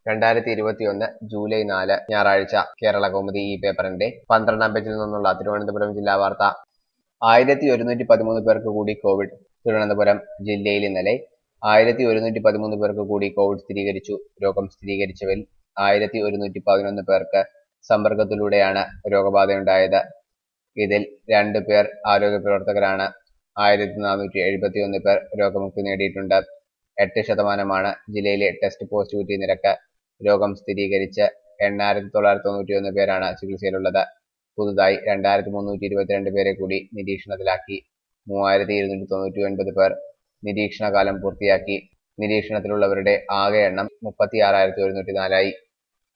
രണ്ടായിരത്തി ഇരുപത്തിയൊന്ന് ജൂലൈ നാല് ഞായറാഴ്ച കേരള കൗമുദി ഈ പേപ്പറിന്റെ പന്ത്രണ്ടാം പേജിൽ നിന്നുള്ള തിരുവനന്തപുരം ജില്ലാ വാർത്ത ആയിരത്തി ഒരുന്നൂറ്റി പതിമൂന്ന് പേർക്ക് കൂടി കോവിഡ് തിരുവനന്തപുരം ജില്ലയിൽ ഇന്നലെ ആയിരത്തി ഒരുന്നൂറ്റി പതിമൂന്ന് പേർക്ക് കൂടി കോവിഡ് സ്ഥിരീകരിച്ചു രോഗം സ്ഥിരീകരിച്ചവരിൽ ആയിരത്തി ഒരുന്നൂറ്റി പതിനൊന്ന് പേർക്ക് സമ്പർക്കത്തിലൂടെയാണ് രോഗബാധയുണ്ടായത് ഇതിൽ രണ്ട് പേർ ആരോഗ്യ പ്രവർത്തകരാണ് ആയിരത്തി നാനൂറ്റി എഴുപത്തി ഒന്ന് പേർ രോഗമുക്തി നേടിയിട്ടുണ്ട് എട്ട് ശതമാനമാണ് ജില്ലയിലെ ടെസ്റ്റ് പോസിറ്റിവിറ്റി നിരക്ക് രോഗം സ്ഥിരീകരിച്ച് എണ്ണായിരത്തി തൊള്ളായിരത്തി തൊണ്ണൂറ്റി ഒന്ന് പേരാണ് ചികിത്സയിലുള്ളത് പുതുതായി രണ്ടായിരത്തി മുന്നൂറ്റി ഇരുപത്തിരണ്ട് പേരെ കൂടി നിരീക്ഷണത്തിലാക്കി മൂവായിരത്തി ഇരുന്നൂറ്റി തൊണ്ണൂറ്റി ഒൻപത് പേർ നിരീക്ഷണകാലം പൂർത്തിയാക്കി നിരീക്ഷണത്തിലുള്ളവരുടെ ആകെ എണ്ണം മുപ്പത്തി ആറായിരത്തി ഒരുന്നൂറ്റി നാലായി